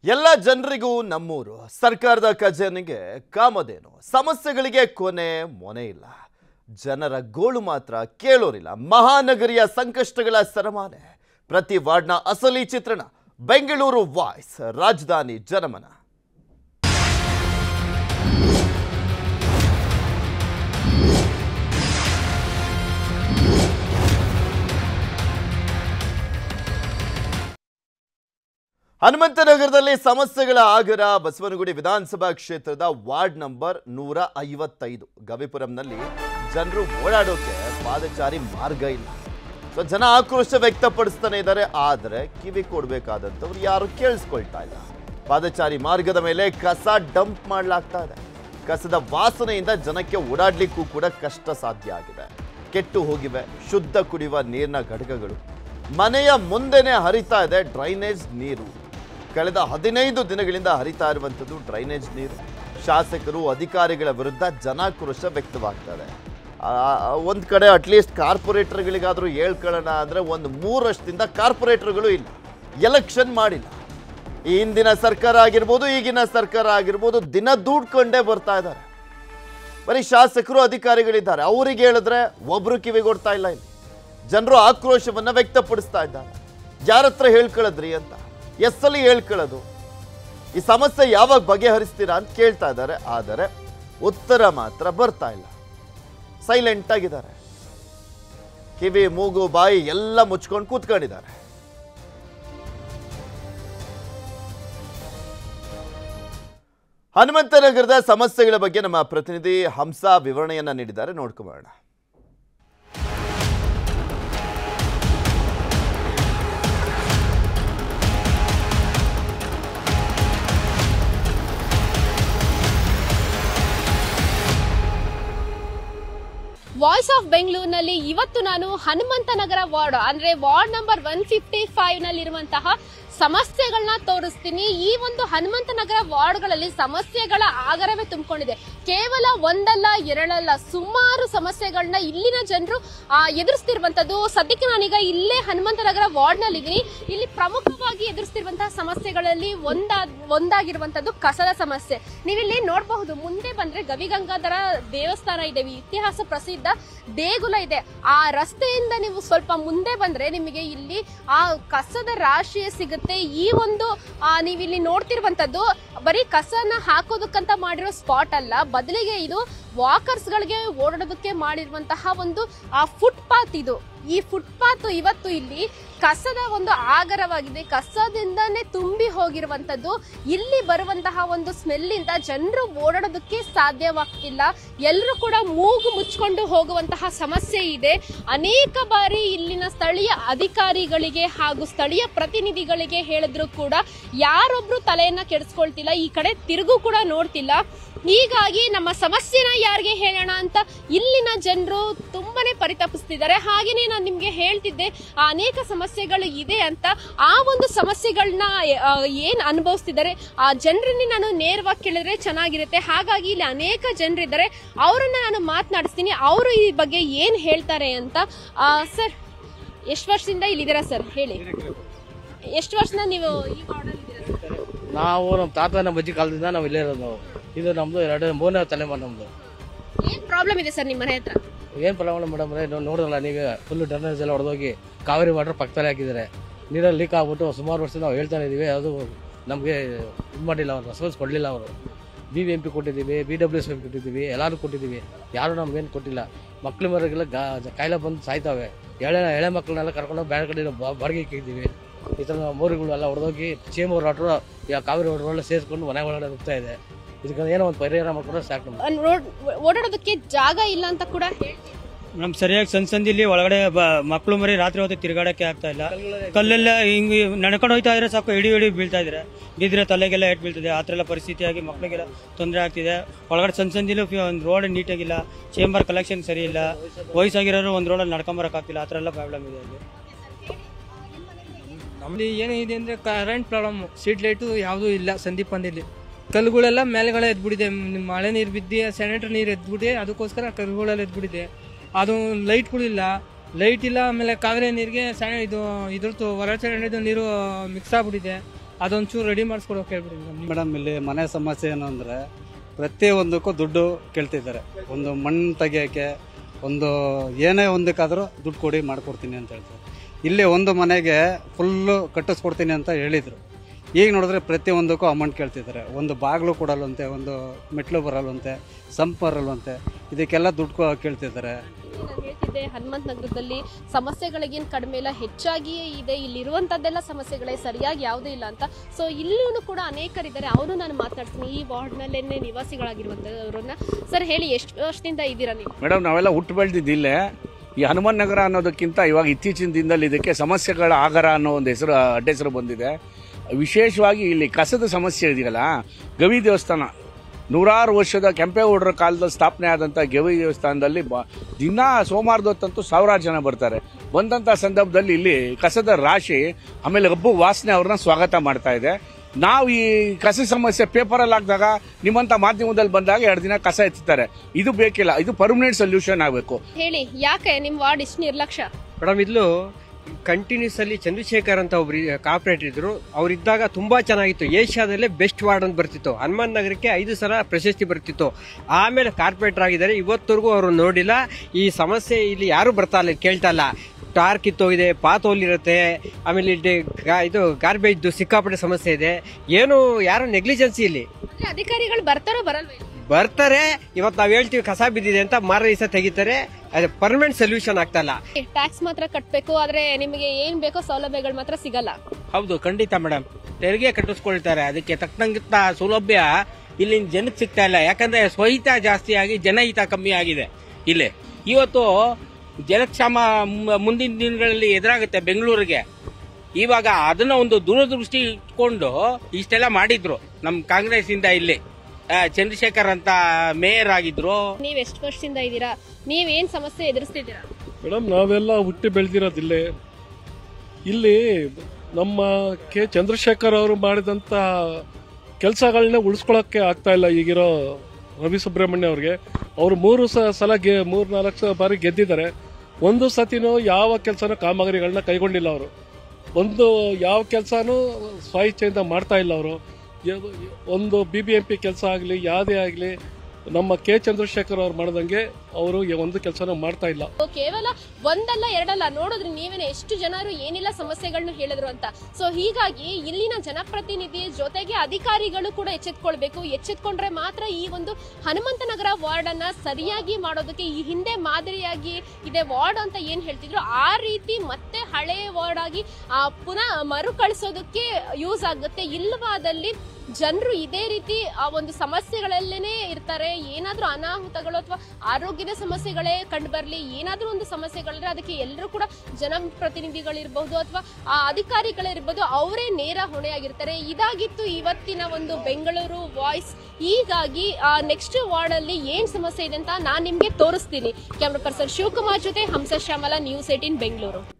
ಎಲ್ಲ ಜನರಿಗೂ ನಮ್ಮೂರು ಸರ್ಕಾರದ ಖಜಾನೆಗೆ ಕಾಮಧೇನು ಸಮಸ್ಯೆಗಳಿಗೆ ಕೊನೆ ಮೊನೆ ಇಲ್ಲ ಜನರ ಗೋಳು ಮಾತ್ರ ಕೇಳೋರಿಲ್ಲ ಮಹಾನಗರಿಯ ಸಂಕಷ್ಟಗಳ ಸರಮಾನೆ ಪ್ರತಿ ವಾರ್ಡ್ನ ಅಸಲಿ ಚಿತ್ರಣ ಬೆಂಗಳೂರು ವಾಯ್ಸ್ ರಾಜಧಾನಿ ಜನಮನ ಹನುಮಂತನಗರದಲ್ಲಿ ಸಮಸ್ಯೆಗಳ ಆಗರ ಬಸವನಗುಡಿ ವಿಧಾನಸಭಾ ಕ್ಷೇತ್ರದ ವಾರ್ಡ್ ನಂಬರ್ ನೂರ ಐವತ್ತೈದು ಗವಿಪುರಂನಲ್ಲಿ ಜನರು ಓಡಾಡೋಕೆ ಪಾದಚಾರಿ ಮಾರ್ಗ ಇಲ್ಲ ಸೊ ಜನ ಆಕ್ರೋಶ ವ್ಯಕ್ತಪಡಿಸ್ತಾನೆ ಇದ್ದಾರೆ ಆದರೆ ಕಿವಿ ಕೊಡ್ಬೇಕಾದಂಥವ್ರು ಯಾರು ಕೇಳಿಸ್ಕೊಳ್ತಾ ಇಲ್ಲ ಪಾದಚಾರಿ ಮಾರ್ಗದ ಮೇಲೆ ಕಸ ಡಂಪ್ ಮಾಡಲಾಗ್ತಾ ಇದೆ ಕಸದ ವಾಸನೆಯಿಂದ ಜನಕ್ಕೆ ಓಡಾಡ್ಲಿಕ್ಕೂ ಕೂಡ ಕಷ್ಟ ಸಾಧ್ಯ ಆಗಿದೆ ಕೆಟ್ಟು ಹೋಗಿವೆ ಶುದ್ಧ ಕುಡಿಯುವ ನೀರಿನ ಘಟಕಗಳು ಮನೆಯ ಮುಂದೆನೆ ಹರಿತಾ ಇದೆ ಡ್ರೈನೇಜ್ ನೀರು ಕಳೆದ ಹದಿನೈದು ದಿನಗಳಿಂದ ಹರಿತಾ ಇರುವಂಥದ್ದು ಡ್ರೈನೇಜ್ ನೀರು ಶಾಸಕರು ಅಧಿಕಾರಿಗಳ ವಿರುದ್ಧ ಜನಾಕ್ರೋಶ ವ್ಯಕ್ತವಾಗ್ತದೆ ಒಂದು ಕಡೆ ಅಟ್ಲೀಸ್ಟ್ ಕಾರ್ಪೊರೇಟರ್ಗಳಿಗಾದರೂ ಹೇಳ್ಕೊಳ್ಳೋಣ ಅಂದರೆ ಒಂದು ಮೂರು ವರ್ಷದಿಂದ ಕಾರ್ಪೊರೇಟರ್ಗಳು ಇಲ್ಲ ಎಲೆಕ್ಷನ್ ಮಾಡಿಲ್ಲ ಈ ಹಿಂದಿನ ಸರ್ಕಾರ ಆಗಿರ್ಬೋದು ಈಗಿನ ಸರ್ಕಾರ ಆಗಿರ್ಬೋದು ದಿನ ದುಡ್ಕೊಂಡೇ ಬರ್ತಾ ಇದ್ದಾರೆ ಬರೀ ಶಾಸಕರು ಅಧಿಕಾರಿಗಳಿದ್ದಾರೆ ಅವ್ರಿಗೆ ಹೇಳಿದ್ರೆ ಒಬ್ರು ಕಿವಿಗೊಡ್ತಾ ಇಲ್ಲ ಇಲ್ಲಿ ಜನರು ಆಕ್ರೋಶವನ್ನ ವ್ಯಕ್ತಪಡಿಸ್ತಾ ಇದ್ದಾರೆ ಯಾರ ಹತ್ರ ಹೇಳ್ಕೊಳ್ಳೋದ್ರಿ ಅಂತ ಎಸ್ಸಲ್ಲಿ ಹೇಳ್ಕೊಳ್ಳೋದು ಈ ಸಮಸ್ಯೆ ಯಾವಾಗ ಬಗೆಹರಿಸ್ತೀರಾ ಅಂತ ಕೇಳ್ತಾ ಇದ್ದಾರೆ ಆದರೆ ಉತ್ತರ ಮಾತ್ರ ಬರ್ತಾ ಇಲ್ಲ ಸೈಲೆಂಟ್ ಆಗಿದ್ದಾರೆ ಕಿವಿ ಮೂಗು ಬಾಯಿ ಎಲ್ಲ ಮುಚ್ಕೊಂಡು ಕೂತ್ಕೊಂಡಿದ್ದಾರೆ ಹನುಮಂತನಗರದ ಸಮಸ್ಯೆಗಳ ಬಗ್ಗೆ ನಮ್ಮ ಪ್ರತಿನಿಧಿ ಹಂಸ ವಿವರಣೆಯನ್ನ ನೀಡಿದ್ದಾರೆ ನೋಡ್ಕೊಂಬೋಣ ವಾಯ್ಸ್ ಆಫ್ ಬೆಂಗಳೂರಿನಲ್ಲಿ ಇವತ್ತು ನಾನು ಹನುಮಂತನಗರ ವಾರ್ಡ್ ಅಂದ್ರೆ ward number one fifty five ನಲ್ಲಿರುವಂತಹ ಸಮಸ್ಯೆಗಳನ್ನ ತೋರಿಸ್ತೀನಿ ಈ ಒಂದು ಹನುಮಂತನಗರ ವಾರ್ಡ್ಗಳಲ್ಲಿ ಸಮಸ್ಯೆಗಳ ಆಗರವೇ ತುಂಬಿಕೊಂಡಿದೆ ಕೇವಲ ಒಂದಲ್ಲ ಎರಡಲ್ಲ ಸುಮಾರು ಸಮಸ್ಯೆಗಳನ್ನ ಇಲ್ಲಿನ ಜನರು ಎದುರಿಸ್ತಿರುವಂತದ್ದು ಸದ್ಯಕ್ಕೆ ನಾನೀಗ ಇಲ್ಲೇ ಹನುಮಂತನಗರ ವಾರ್ಡ್ ನಲ್ಲಿ ಇದ್ದೀನಿ ಇಲ್ಲಿ ಪ್ರಮುಖವಾಗಿ ಎದುರಿಸ್ತಿರುವಂತಹ ಸಮಸ್ಯೆಗಳಲ್ಲಿ ಒಂದಾ ಒಂದಾಗಿರುವಂತದ್ದು ಕಸದ ಸಮಸ್ಯೆ ನೀವಿಲ್ಲಿ ನೋಡಬಹುದು ಮುಂದೆ ಬಂದ್ರೆ ಗವಿಗಂಗಾಧರ ದೇವಸ್ಥಾನ ಇದೆ ಇತಿಹಾಸ ಪ್ರಸಿದ್ಧ ದೇಗುಲ ಇದೆ ಆ ರಸ್ತೆಯಿಂದ ನೀವು ಸ್ವಲ್ಪ ಮುಂದೆ ಬಂದ್ರೆ ನಿಮಗೆ ಇಲ್ಲಿ ಆ ಕಸದ ರಾಶಿಯೇ ಸಿಗುತ್ತೆ ಈ ಒಂದು ಆ, ನೀವಿಲ್ಲಿ ನೋಡ್ತಿರುವಂತದ್ದು ಬರೀ ಕಸನ ಹಾಕೋದಕ್ಕಂತ ಮಾಡಿರೋ ಸ್ಪಾಟ್ ಅಲ್ಲ ಬದಲಿಗೆ ಇದು ವಾಕರ್ಸ್ ಗಳಿಗೆ ಓಡಾಡೋದಕ್ಕೆ ಮಾಡಿರುವಂತಹ ಒಂದು ಆ ಫುಟ್ಪಾತ್ ಇದು ಈ ಫುಟ್ಪಾತ್ ಇವತ್ತು ಇಲ್ಲಿ ಕಸದ ಒಂದು ಆಗರವಾಗಿದೆ ಕಸದಿಂದನೇ ತುಂಬಿ ಹೋಗಿರುವಂತದ್ದು ಇಲ್ಲಿ ಬರುವಂತಹ ಒಂದು ಸ್ಮೆಲ್ಲಿಂದ ಜನರು ಓಡಾಡೋದಕ್ಕೆ ಸಾಧ್ಯವಾಗ್ತಿಲ್ಲ ಎಲ್ಲರೂ ಕೂಡ ಮೂಗು ಮುಚ್ಕೊಂಡು ಹೋಗುವಂತಹ ಸಮಸ್ಯೆ ಇದೆ ಅನೇಕ ಬಾರಿ ಇಲ್ಲಿನ ಸ್ಥಳೀಯ ಅಧಿಕಾರಿಗಳಿಗೆ ಹಾಗೂ ಸ್ಥಳೀಯ ಪ್ರತಿನಿಧಿಗಳಿಗೆ ಹೇಳಿದ್ರು ಕೂಡ ಯಾರೊಬ್ರು ತಲೆಯನ್ನ ಕೆಡಿಸ್ಕೊಳ್ತಿಲ್ಲ ಈ ಕಡೆ ತಿರುಗು ಕೂಡ ನೋಡ್ತಿಲ್ಲ ಹೀಗಾಗಿ ನಮ್ಮ ಸಮಸ್ಯೆನ ಯಾರಿಗೆ ಹೇಳೋಣ ಅಂತ ಇಲ್ಲಿನ ಜನರು ತುಂಬಾನೇ ಪರಿತಪಿಸ್ತಿದ್ದಾರೆ ಹಾಗೇನೆ ನಾನು ನಿಮ್ಗೆ ಹೇಳ್ತಿದ್ದೆ ಆ ಅನೇಕ ಸಮಸ್ಯೆಗಳು ಇದೆ ಅಂತ ಆ ಒಂದು ಸಮಸ್ಯೆಗಳನ್ನ ಆ, ಏನ್ ಅನುಭವಿಸ್ತಿದ್ದಾರೆ ಆ ಜನರನ್ನ ನಾನು ನೇರವಾಗಿ ಕೇಳಿದ್ರೆ ಚೆನ್ನಾಗಿರುತ್ತೆ ಹಾಗಾಗಿ ಇಲ್ಲಿ ಅನೇಕ ಜನರಿದ್ದಾರೆ ಅವರನ್ನ ನಾನು ಮಾತನಾಡಿಸ್ತೀನಿ ಅವರು ಈ ಬಗ್ಗೆ ಏನ್ ಹೇಳ್ತಾರೆ ಅಂತ ಸರ್ ಎಷ್ಟು ವರ್ಷದಿಂದ ಇಲ್ಲಿದ್ದೀರಾ ಸರ್ ಹೇಳಿ ಎಷ್ಟು ವರ್ಷದಿಂದ ನೀವು ಈ ವಾರ್ಡಲ್ಲಿ ಇದ್ದೀರಾ ಸರ್? ನಾವು ನಮ್ಮ ತಾತ ನಮ್ಮ ಅಜ್ಜಿ ಕಾಲದಿಂದ ನಾವು ಇಲ್ಲೇ ಇರೋದು ನಾವು ಇದು ನಮ್ಮದು ಎರಡು ಮೂರನೇ ತಲೆಮಾರು ನಮ್ಮದು ಏನ್ ಪ್ರಾಬ್ಲಮ್ ಇದೆ ಸರ್ ನಿಮ್ಮ ಮನೆ ಹತ್ರ ಏನು ಪ್ರಾಬ್ಲಮ್ ಮೇಡಮ್ ನೀವು ನೋಡಿದ್ರಲ್ಲ ನೀವೇ ಫುಲ್ ಡ್ರೈನೇಜ್ ಎಲ್ಲ ಹೊಡೆದೋಗಿ ಕಾವೇರಿ ವಾಟರ್ ಪಕ್ಕದಲ್ಲೇ ಹಾಕಿದ್ದಾರೆ ನೀರಲ್ಲಿ ಲೀಕ್ ಆಗ್ಬಿಟ್ಟು ಸುಮಾರು ವರ್ಷ ನಾವು ಹೇಳ್ತಾನೆ ಇದ್ದೀವಿ ಅದು ನಮಗೆ ಇದು ಮಾಡಿಲ್ಲ ಅವರು ರೆಸ್ಪಾನ್ಸ್ ಕೊಡಲಿಲ್ಲ ಅವರು ಬಿ ಬಿ ಎಂ ಪಿ ಕೊಟ್ಟಿದ್ದೀವಿ ಬಿ ಡಬ್ಲ್ಯೂ ಎಸ್ ಎಂ ಕೊಟ್ಟಿದ್ದೀವಿ ಎಲ್ಲರೂ ಕೊಟ್ಟಿದ್ದೀವಿ ಯಾರೂ ನಮ್ಗೇನು ಕೊಟ್ಟಿಲ್ಲ ಮಕ್ಳು ಮರಿಗೆಲ್ಲ ಗಾ ಕಾಯಿಲೆ ಬಂದು ಸಾಯ್ತಾವೆ ಎಳೆ ಎಳೆ ಮಕ್ಕಳನ್ನೆಲ್ಲ ಕರ್ಕೊಂಡು ಬೇರೆ ಕಡೆ ಬಾಡಿಗೆ ಇಕ್ಕಿದ್ದೀವಿ ಈ ಥರ ಮೋರಿಗಳು ಎಲ್ಲ ಹೊಡೆದೋಗಿ ಚೇಂಬರ್ ವಾಟ್ರು ಯಾ ಕಾವೇರಿ ವಾಟ್ರ್ ಒಳ್ಳೆ ಸೇರಿಸ್ಕೊಂಡು ಮನೆ ಒಳಗಡೆ ಹೋಗ್ತಾ ಇದೆ ಇದಕ್ಕೆ ಏನೋ ಒಂದು ಪರಿಹಾರ ಮಾಡ್ಕೊಂಡ್ರೆ ಸಾಕು ನಮ್ಗೆ ಅನ್- ರೋಡ್ ಓಡಾಡೋದಕ್ಕೆ ಜಾಗ ಇಲ್ಲ ಅಂತ ಕೂಡ ಹೇಳ್ತೀವಿ ನಮ್ ಸರಿಯಾಗಿ ಸಣ್ಣ ಸಂದಿಲಿ ಒಳಗಡೆ ಮಕ್ಕಳು ಮರಿ ರಾತ್ರಿ ಹೊತ್ತು ತಿರುಗಾಡಕ್ಕೆ ಆಗ್ತಾ ಇಲ್ಲ ಕಲ್ಲೆಲ್ಲ ಹಿಂಗ್ ನಡ್ಕೊಂಡು ಹೋಗ್ತಾ ಇದ್ರೆ ಸಾಕು ಇಡಿ ಇಡಿ ಬೀಳ್ತಾ ಇದ್ರೆ ಬಿದ್ರೆ ತಲೆಗೆಲ್ಲ ಏಟ್ ಬೀಳ್ತದೆ ಆ ಥರ ಎಲ್ಲ ಪರಿಸ್ಥಿತಿಯಾಗಿ ಮಕ್ಕಳಿಗೆಲ್ಲ ತೊಂದರೆ ಆಗ್ತಿದೆ ಒಳಗಡೆ ಸಣ್ಣ ಸಂದಿಲು ಒಂದು ರೋಡ್ ನೀಟಾಗಿಲ್ಲ ಚೇಂಬರ್ ಕಲೆಕ್ಷನ್ ಸರಿ ಇಲ್ಲ ವಯಸ್ಸಾಗಿರೋರು ಒಂದು ರೋಡಲ್ಲಿ ನಡ್ಕೊಂಬರಕ್ಕಾಗ್ತಿಲ್ಲ ಆ ಥರ ಎಲ್ಲ ಪ್ರಾಬ್ಲಮ್ ಇದೆ ಅಲ್ಲಿ ನಮ್ಮಲ್ಲಿ ಏನಿದೆ ಅಂದರೆ ಕರೆಂಟ್ ಪ್ರಾಬ್ಲಮ್ ಸ್ಟ್ರೀಟ್ ಲೈಟು ಯಾವುದೂ ಇಲ್ಲ ಸಂದೀಪ್ ಅಂದಿಲ್ಲಿ ಕಲ್ಲುಗಳೆಲ್ಲ ಮೇಲ್ಗಡೆ ಎದ್ಬಿಟ್ಟಿದೆ ಮ್, ಮಳೆ ನೀರು ಬಿದ್ದು ಸ್ಯಾನಿಟರಿ ನೀರು ಎದ್ಬಿಟ್ಟಿದೆ ಅದಕ್ಕೋಸ್ಕರ ಕಲ್ಲುಗಳೆಲ್ಲ ಎದ್ಬಿಟ್ಟಿದೆ ಅದು ಲೈಟ್ಗಳಿಲ್ಲ ಲೈಟ್ ಇಲ್ಲ ಆಮೇಲೆ ಕಾವೇರಿ ನೀರಿಗೆ ಸ್ಯಾನಿ ಇದು ಇದ್ರದ್ದು ಹೊರ ಚರಂಡಿದು ನೀರು ಮಿಕ್ಸ್ ಆಗ್ಬಿಟ್ಟಿದೆ ಅದೊಂಚೂರು ರೆಡಿ ಮಾಡಿಸ್ಕೊಡೋಕೆ ಹೇಳ್ಬಿಡಿ ಮೇಡಮ್ ಮೇಡಮ್ ಇಲ್ಲಿ ಮನೆ ಸಮಸ್ಯೆ ಏನು ಅಂದರೆ ಪ್ರತಿಯೊಂದಕ್ಕೂ ದುಡ್ಡು ಕೇಳ್ತಿದ್ದಾರೆ ಒಂದು ಮಣ್ಣು ತೆಗಿಯೋಕ್ಕೆ ಒಂದು ಏನೇ ಒಂದಕ್ಕಾದರೂ ದುಡ್ಡು ಕೊಡಿ ಮಾಡ್ಕೊಡ್ತೀನಿ ಅಂತ ಹೇಳ್ತಾರೆ ಇಲ್ಲಿ ಒಂದು ಮನೆಗೆ ಫುಲ್ಲು ಕಟ್ಟಿಸ್ಕೊಡ್ತೀನಿ ಅಂತ ಹೇಳಿದರು ಈಗ ನೋಡಿದ್ರೆ ಪ್ರತಿಯೊಂದಕ್ಕೂ ಅಮೌಂಟ್ ಕೇಳ್ತಿದ್ದಾರೆ ಒಂದು ಬಾಗಿಲು ಕೊಡಲ್ವಂತೆ ಒಂದು ಮೆಟ್ಲು ಬರಲ್ವಂತೆ ಸಂಪ್ ಬರಲ್ವಂತೆ ಇದಕ್ಕೆಲ್ಲ ದುಡ್ಡು ಕೊ- ಕೇಳ್ತಿದ್ದಾರೆ ನಾನು ಹೇಳ್ತಿದ್ದೆ ಹನುಮಂತ ನಗರದಲ್ಲಿ ಸಮಸ್ಯೆಗಳಿಗೇನು ಕಡಿಮೆ ಇಲ್ಲ ಹೆಚ್ಚಾಗಿಯೇ ಇದೆ ಇಲ್ಲಿರುವಂತದ್ದೆಲ್ಲ ಸಮಸ್ಯೆಗಳೇ ಸರಿಯಾಗಿ ಯಾವುದೂ ಇಲ್ಲ ಅಂತ ಸೊ ಇಲ್ಲೂ ಕೂಡ ಅನೇಕರಿದ್ದಾರೆ ಅವರು ನಾನು ಮಾತನಾಡ್ತೀನಿ ಈ ವಾರ್ಡ್ನಲ್ಲೇನೆ ನಿವಾಸಿಗಳಾಗಿರುವಂಥವ್ರನ್ನ ಸರ್ ಹೇಳಿ ಎಷ್ಟು ವರ್ಷದಿಂದ ಇದ್ದೀರಾ ನೀವು ಮೇಡಮ್ ನಾವೆಲ್ಲ ಹುಟ್ಟು ಬೆಳೆದಿದ್ದು ಇಲ್ಲೇ ಈ ಹನುಮನ್ ನಗರ ಅನ್ನೋದಕ್ಕಿಂತ ಇವಾಗ ಇತ್ತೀಚಿನ ದಿನದಲ್ಲಿ ಇದಕ್ಕೆ ಸಮಸ್ಯೆಗಳ ಆಗರ ಅನ್ನೋ ಒಂದು ಹೆಸರು ಅಡ್ಡೆಸರು ಬಂದಿದೆ ವಿಶೇಷವಾಗಿ ಇಲ್ಲಿ ಕಸದ ಸಮಸ್ಯೆ ಇದೆಯಲ್ಲ ಗವಿ ದೇವಸ್ಥಾನ ನೂರಾರು ವರ್ಷದ ಕೆಂಪೇಗೌಡರ ಕಾಲದಲ್ಲಿ ಸ್ಥಾಪನೆ ಆದಂಥ ಗವಿ ದೇವಸ್ಥಾನದಲ್ಲಿ ಬ ದಿನ ಸೋಮವಾರದೊತ್ತಂತೂ ಸಾವಿರಾರು ಜನ ಬರ್ತಾರೆ ಬಂದಂಥ ಸಂದರ್ಭದಲ್ಲಿ ಇಲ್ಲಿ ಕಸದ ರಾಶಿ ಆಮೇಲೆ ಹಬ್ಬ ವಾಸನೆ ಅವ್ರನ್ನ ಸ್ವಾಗತ ಮಾಡ್ತಾ ಇದೆ ನಾವು ಈ ಕಸ ಸಮಸ್ಯೆ ಪೇಪರಲ್ಲಿ ಹಾಕಿದಾಗ ನಿಮ್ಮಂಥ ಮಾಧ್ಯಮದಲ್ಲಿ ಬಂದಾಗ ಎರಡು ದಿನ ಕಸ ಎತ್ತುತ್ತಾರೆ ಇದು ಬೇಕಿಲ್ಲ ಇದು ಪರ್ಮನೆಂಟ್ ಸೊಲ್ಯೂಷನ್ ಆಗಬೇಕು ಹೇಳಿ ಯಾಕೆ ನಿಮ್ಮ ವಾರ್ಡ್ ಇಷ್ಟು ನಿರ್ಲಕ್ಷ್ಯ ಮೇಡಮ್ ಇದ್ಲು ಕಂಟಿನ್ಯೂಸ್ ಅಲ್ಲಿ ಚಂದ್ರಶೇಖರ್ ಅಂತ ಒಬ್ರು ಕಾರ್ಪೊರೇಟರ್ ಇದ್ರು ಅವ್ರಿದ್ದಾಗ ತುಂಬಾ ಚೆನ್ನಾಗಿತ್ತು ಏಷ್ಯಾದಲ್ಲೇ ಬೆಸ್ಟ್ ವಾರ್ಡ್ ಅಂತ ಬರ್ತಿತ್ತು ಹನುಮಾನ್ ನಗರಕ್ಕೆ ಐದು ಸಲ ಪ್ರಶಸ್ತಿ ಬರ್ತಿತ್ತು ಆಮೇಲೆ ಕಾರ್ಪೊರೇಟರ್ ಆಗಿದ್ದಾರೆ ಇವತ್ತವರೆಗೂ ಅವರು ನೋಡಿಲ್ಲ ಈ ಸಮಸ್ಯೆ ಇಲ್ಲಿ ಯಾರು ಬರ್ತಾ ಇಲ್ಲ ಕೇಳ್ತಾ ಇಲ್ಲ ಟಾರ್ ಕಿತ್ತೋಗಿದೆ ಪಾತೋಲಿರುತ್ತೆ ಆಮೇಲೆ ಇಲ್ಲಿ ಗಾ- ಇದು ಗಾರ್ಬೇಜ್ ಸಿಕ್ಕಾಪಟ್ಟೆ ಸಮಸ್ಯೆ ಇದೆ ಏನು ಯಾರು ನೆಗ್ಲಿಜೆನ್ಸಿ ಇಲ್ಲಿ ಅಂದ್ರೆ ಅಧಿಕಾರಿಗಳು ಬರ್ತಾರೋ ಬರಲ್ವೇ ಬರ್ತಾರೆ ಇವತ್ತು ನಾವ್ ಹೇಳ್ತೀವಿ ಕಸ ಬಿದ್ದಿದೆ ಅಂತ ಮಾರ ದಿವಸ ತೆಗಿತಾರೆ ಅದು ಪರ್ಮನೆಂಟ್ ಸೊಲ್ಯೂಷನ್ ಆಗ್ತಾ ಇಲ್ಲ ಟ್ಯಾಕ್ಸ್ ಮಾತ್ರ ಕಟ್ಟಬೇಕು ಆದ್ರೆ ನಿಮಗೆ ಏನ್ ಬೇಕೋ ಸೌಲಭ್ಯಗಳು ಮಾತ್ರ ಸಿಗಲ್ಲ ಹೌದು ಖಂಡಿತ ಮೇಡಮ್ ತೆರಿಗೆ ಕಟ್ಟಿಸ್ಕೊಳ್ತಾರೆ ಅದಕ್ಕೆ ತಕ್ಕಂಗಿಂತ ಸೌಲಭ್ಯ ಇಲ್ಲಿನ ಜನಕ್ಕೆ ಸಿಗ್ತಾ ಇಲ್ಲ ಯಾಕಂದ್ರೆ ಸ್ವಹಿತ ಜಾಸ್ತಿ ಆಗಿ ಜನಹಿತ ಕಮ್ಮಿ ಆಗಿದೆ ಇಲ್ಲಿ ಇವತ್ತು ಜಲಕ್ಷಾಮ ಮು- ಮುಂದಿನ ದಿನಗಳಲ್ಲಿ ಎದುರಾಗುತ್ತೆ ಬೆಂಗಳೂರಿಗೆ ಇವಾಗ ಅದನ್ನ ಒಂದು ದೂರದೃಷ್ಟಿ ಇಟ್ಕೊಂಡು ಇಷ್ಟೆಲ್ಲ ಮಾಡಿದ್ರು ನಮ್ ಕಾಂಗ್ರೆಸ್ ಇಂದ ಇಲ್ಲಿ ಆ, ಚಂದ್ರಶೇಖರ್ ಅಂತ ಮೇಯರ್ ಆಗಿದ್ರು ನೀವ್ ಎಷ್ಟು ವರ್ಷದಿಂದ ಇದ್ದೀರಾ ನೀವೇನ್ ಸಮಸ್ಯೆ ಎದುರಿಸ್ತಿದ್ದೀರಾ ಮೇಡಮ್ ನಾವೆಲ್ಲ ಹುಟ್ಟಿ ಬೆಳೆದಿರೋದಿಲ್ಲೇ ಇಲ್ಲಿ ನಮ್ಮ ಕೆ ಚಂದ್ರಶೇಖರ್ ಅವರು ಮಾಡಿದಂಥ ಕೆಲಸಗಳನ್ನ ಉಳಿಸ್ಕೊಳಕ್ಕೆ ಆಗ್ತಾ ಇಲ್ಲ ಈಗಿರೋ ರವಿ ಸುಬ್ರಹ್ಮಣ್ಯ ಅವ್ರಿಗೆ ಅವರು ಮೂರು ಸ- ಸಲ ಗೆ ಮೂರು ನಾಲ್ಕು ಸ- ಬಾರಿ ಗೆದ್ದಿದ್ದಾರೆ ಒಂದು ಸತಿನೂ ಯಾವ ಕೆಲಸನೂ ಕಾಮಗಾರಿಗಳನ್ನ ಕೈಗೊಂಡಿಲ್ಲ ಅವರು ಒಂದು ಯಾವ ಕೆಲಸನೂ ಸ್ವಇಚ್ಛೆಯಿಂದ ಮಾಡ್ತಾ ಇಲ್ಲ ಅವರು ಒಂದು ಬಿ ಬಿ ಎಂ ಪಿ ಕೆಲಸ ಆಗಲಿ ಯಾವುದೇ ಆಗಲಿ ನಮ್ಮ ಕೆ ಚಂದ್ರಶೇಖರ್ ಅವ್ರು ಮಾಡ್ದಂಗೆ ಅವರು ಒಂದು ಕೆಲಸನೂ ಮಾಡ್ತಾ ಇಲ್ಲ So, ಕೇವಲ ಒಂದಲ್ಲ ಎರಡಲ್ಲ ನೋಡಿದ್ರೆ ನೀವೇನೆ ಎಷ್ಟು ಜನರು ಏನೆಲ್ಲ ಸಮಸ್ಯೆಗಳನ್ನ ಹೇಳಿದ್ರು ಅಂತ ಸೊ ಹೀಗಾಗಿ ಇಲ್ಲಿನ ಜನಪ್ರತಿನಿಧಿ ಜೊತೆಗೆ ಅಧಿಕಾರಿಗಳು ಕೂಡ ಎಚ್ಚೆತ್ಕೊಳ್ಬೇಕು ಎಚ್ಚೆತ್ಕೊಂಡ್ರೆ ಮಾತ್ರ ಈ ಒಂದು ಹನುಮಂತನಗರ ವಾರ್ಡ್ ಅನ್ನ ಸರಿಯಾಗಿ ಮಾಡೋದಕ್ಕೆ ಈ ಹಿಂದೆ ಮಾದರಿಯಾಗಿ ಇದೆ ವಾರ್ಡ್ ಅಂತ ಏನ್ ಹೇಳ್ತಿದ್ರು ಆ ರೀತಿ ಮತ್ತೆ ಹಳೆಯ ವಾರ್ಡ್ ಆಗಿ ಆ, ಪುನಃ ಮರುಕಳಿಸೋದಕ್ಕೆ ಯೂಸ್ ಆಗುತ್ತೆ ಇಲ್ಲವಾದಲ್ಲಿ ಜನರು ಇದೇ ರೀತಿ ಆ ಒಂದು ಸಮಸ್ಯೆಗಳಲ್ಲೇನೆ ಇರ್ತಾರೆ ಏನಾದ್ರೂ ಅನಾಹುತಗಳು ಅಥವಾ ಆರೋಗ್ಯದ ಸಮಸ್ಯೆಗಳೇ ಕಂಡು ಬರಲಿ ಏನಾದ್ರೂ ಒಂದು ಸಮಸ್ಯೆಗಳಿದ್ರೆ ಅದಕ್ಕೆ ಎಲ್ಲರೂ ಕೂಡ ಜನಪ್ರತಿನಿಧಿಗಳಿರ್ಬಹುದು ಅಥವಾ ಆ ಅಧಿಕಾರಿಗಳಿರ್ಬೋದು ಅವರೇ ನೇರ ಹೊಣೆಯಾಗಿರ್ತಾರೆ ಇದಾಗಿತ್ತು ಇವತ್ತಿನ ಒಂದು ಬೆಂಗಳೂರು ವಾಯ್ಸ್ ಹೀಗಾಗಿ ನೆಕ್ಸ್ಟ್ ವಾರ್ಡ್ ಅಲ್ಲಿ ಏನ್ ಸಮಸ್ಯೆ ಇದೆ ಅಂತ ನಾನ್ ನಿಮ್ಗೆ ತೋರಿಸ್ತೀನಿ ಕ್ಯಾಮ್ರಾ ಪರ್ಸನ್ ಶಿವಕುಮಾರ್ ಜೊತೆ ಹಂಸ ಶ್ಯಾಮಲ ನ್ಯೂಸ್ ಏಟಿನ್ ಬೆಂಗಳೂರು